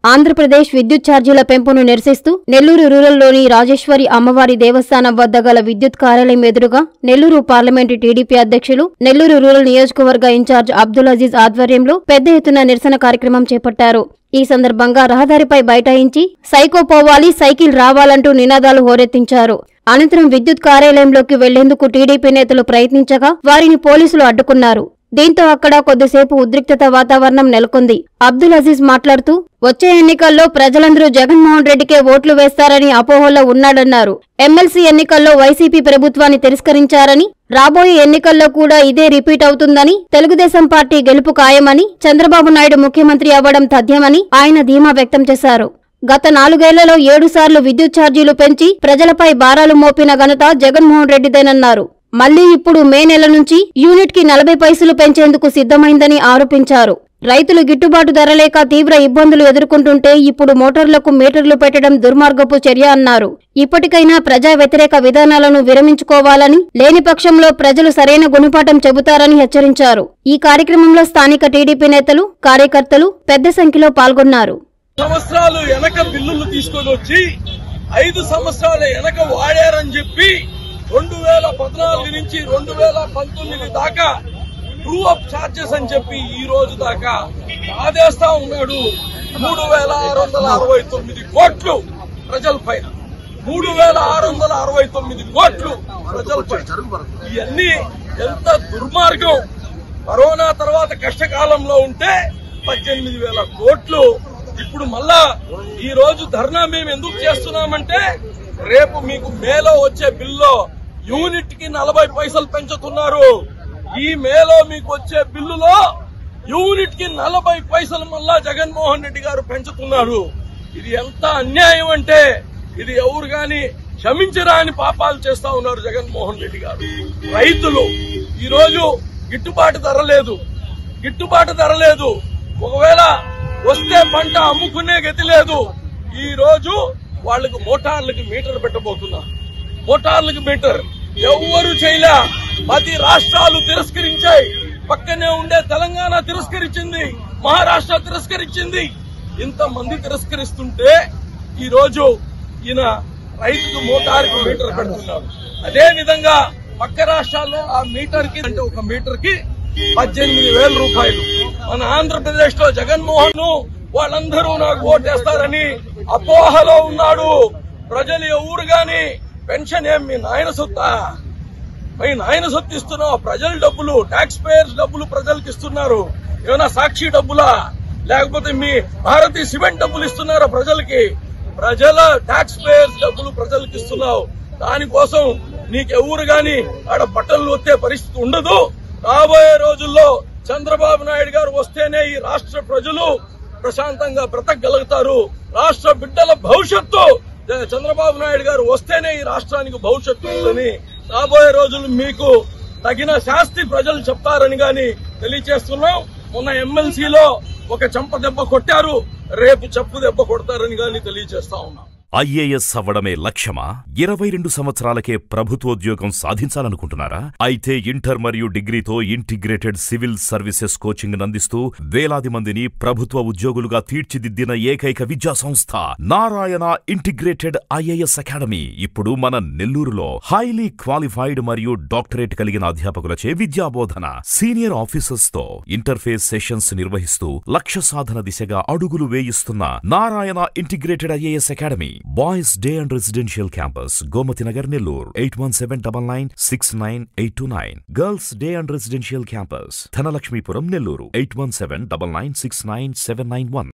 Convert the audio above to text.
ఆంధ్రప్రదేశ్ విద్యుత్ ఛార్జీల పెంపును నిరసిస్తూ నెల్లూరు రూరల్లోని రాజేశ్వరి అమ్మవారి దేవస్థానం వద్ద గల విద్యుత్ కార్యాలయం ఎదురుగా నెల్లూరు పార్లమెంటు టీడీపీ అధ్యక్షులు నెల్లూరు రూరల్ నియోజకవర్గ ఇన్ఛార్జ్ అబ్దుల్ అజీజ్ ఆధ్వర్యంలో పెద్ద ఎత్తున నిరసన కార్యక్రమం చేపట్టారు ఈ సందర్భంగా రహదారిపై బైఠాయించి సైకో పోవాలి సైకిల్ రావాలంటూ నినాదాలు హోరెత్తించారు అనంతరం విద్యుత్ కార్యాలయంలోకి వెళ్లేందుకు టీడీపీ నేతలు ప్రయత్నించగా వారిని పోలీసులు అడ్డుకున్నారు దీంతో అక్కడ కొద్దిసేపు ఉద్రిక్తత వాతావరణం నెలకొంది అబ్దుల్ అజీజ్ మాట్లాడుతూ వచ్చే ఎన్నికల్లో ప్రజలందరూ జగన్మోహన్ రెడ్డికే ఓట్లు వేస్తారని అపోహలో ఉన్నాడన్నారు ఎమ్మెల్సీ ఎన్నికల్లో వైసీపీ ప్రభుత్వాన్ని తిరస్కరించారని రాబోయే ఎన్నికల్లో కూడా ఇదే రిపీట్ అవుతుందని తెలుగుదేశం పార్టీ గెలుపు ఖాయమని చంద్రబాబు నాయుడు ముఖ్యమంత్రి అవ్వడం తథ్యమని ఆయన ధీమా వ్యక్తం చేశారు గత నాలుగేళ్లలో ఏడు సార్లు విద్యుత్ ఛార్జీలు పెంచి ప్రజలపై భారాలు మోపిన ఘనత జగన్మోహన్ రెడ్డిదేనన్నారు మళ్లీ ఇప్పుడు మే నెల నుంచి యూనిట్ కి నలభై పైసలు పెంచేందుకు సిద్ధమైందని ఆరోపించారు రైతులు గిట్టుబాటు ధర లేక తీవ్ర ఇబ్బందులు ఎదుర్కొంటుంటే ఇప్పుడు మోటార్లకు మీటర్లు పెట్టడం దుర్మార్గపు చర్య అన్నారు ఇప్పటికైనా ప్రజా వ్యతిరేక విధానాలను విరమించుకోవాలని లేని పక్షంలో ప్రజలు సరైన గుణపాఠం చెబుతారని హెచ్చరించారు ఈ కార్యక్రమంలో స్థానిక టీడీపీ నేతలు కార్యకర్తలు పెద్ద సంఖ్యలో పాల్గొన్నారు సంవత్సరాలు వెనక బిల్లులు తీసుకొని వచ్చి ఐదు సంవత్సరాల వెనక వాడారని చెప్పి రెండు వేల పద్నాలుగు నుంచి రెండు వేల పంతొమ్మిది దాకా ట్రూ అప్ ఛార్జెస్ అని చెప్పి ఈ రోజు దాకా ఆదేస్తా ఉన్నాడు మూడు వేల ఆరు వందల అరవై తొమ్మిది కోట్లు ప్రజల పైన మూడు వేల ఆరు వందల అరవై తొమ్మిది కోట్లు ప్రజల పైన ఇవన్నీ ఎంత దుర్మార్గం కరోనా తర్వాత కష్టకాలంలో ఉంటే పద్దెనిమిది వేల కోట్లు ఇప్పుడు మళ్ళా ఈ రోజు ధర్నా మేము ఎందుకు చేస్తున్నామంటే రేపు మీకు మేలో వచ్చే బిల్లో యూనిట్ కి నలభై పైసలు పెంచుతున్నారు ఈ మేలో మీకు వచ్చే బిల్లులో యూనిట్ కి నలభై పైసలు మళ్ళా జగన్మోహన్ రెడ్డి గారు పెంచుతున్నారు ఇది ఎంత అన్యాయం అంటే ఇది ఎవరు గాని క్షమించరాని పాపాలు చేస్తా ఉన్నారు జగన్మోహన్ రెడ్డి గారు రైతులు ఈ రోజు గిట్టుబాటు ధర లేదు గిట్టుబాటు ధర లేదు ఒకవేళ వస్తే పంట అమ్ముకునే గతి లేదు ఈ రోజు వాళ్ళకు మోటార్లకి మీటర్ పెట్టబోతున్నారు మోటార్లకు మీటర్ ఎవ్వరు చేయలే పది రాష్ట్రాలు తిరస్కరించాయి పక్కనే ఉండే తెలంగాణ తిరస్కరించింది మహారాష్ట్ర తిరస్కరించింది ఇంతమంది తిరస్కరిస్తుంటే ఈ రోజు ఈయన రైతుకు మోటార్కి మీటర్ పెడుతున్నారు అదే విధంగా పక్క రాష్ట్రాల్లో ఆ మీటర్ కి అంటే ఒక మీటర్ కి పద్దెనిమిది వేల రూపాయలు మన ఆంధ్రప్రదేశ్ లో జగన్మోహన్ వాళ్ళందరూ నాకు ఓటేస్తారని అపోహలో ఉన్నాడు ప్రజలు ఎవరు గాని పెన్షన్ ఏం మీ నాయన సొత్తా మీ నాయన సొత్తు ఇస్తున్నావు ప్రజల డబ్బులు ట్యాక్స్ పేయర్స్ డబ్బులు ప్రజలకు ఇస్తున్నారు ఏమైనా సాక్షి డబ్బులా లేకపోతే మీ భారతీయ సిమెంట్ డబ్బులు ఇస్తున్నారా ప్రజలకి ప్రజల ట్యాక్స్ పేయర్స్ డబ్బులు ప్రజలకు ఇస్తున్నావు దానికోసం నీకెవరు గాని ఆడ బట్టలు వచ్చే పరిస్థితి ఉండదు రాబోయే రోజుల్లో చంద్రబాబు నాయుడు గారు వస్తేనే ఈ రాష్ట్ర ప్రజలు ప్రశాంతంగా బ్రతకగలుగుతారు రాష్ట్ర బిడ్డల భవిష్యత్తు చంద్రబాబు నాయుడు గారు వస్తేనే ఈ రాష్ట్రానికి భవిష్యత్తు ఉందని రాబోయే రోజులు మీకు తగిన శాస్తి ప్రజలు చెప్తారని గాని తెలియచేస్తున్నాం మొన్న ఎమ్మెల్సీలో ఒక చెంప దెబ్బ కొట్టారు రేపు చెప్పు దెబ్బ కొడతారని గాని తెలియజేస్తా ఉన్నాం ఐఏఎస్ అవ్వడమే లక్ష్యమా ఇరవై రెండు సంవత్సరాలకే ప్రభుత్వోద్యోగం సాధించాలనుకుంటున్నారా అయితే ఇంటర్ మరియు డిగ్రీతో ఇంటిగ్రేటెడ్ సివిల్ సర్వీసెస్ కోచింగ్ అందిస్తూ వేలాది మందిని ప్రభుత్వ ఉద్యోగులుగా తీర్చిదిద్దిన ఏకైక విద్యా సంస్థ నారాయణ ఇంటిగ్రేటెడ్ ఐఏఎస్ అకాడమీ ఇప్పుడు మన నెల్లూరులో హైలీ క్వాలిఫైడ్ మరియు డాక్టరేట్ కలిగిన అధ్యాపకులచే విద్యాబోధన సీనియర్ ఆఫీసర్స్ తో ఇంటర్ఫేస్ సెషన్స్ నిర్వహిస్తూ లక్ష్య సాధన దిశగా అడుగులు వేయిస్తున్న Narayana integrated IAS academy boys day and residential campus Gomathi Nagar Nellore eight one seven double nine six nine eight two nine girls day and residential campus Dhanalakshmipuram Nellore eight one seven double nine six nine seven nine one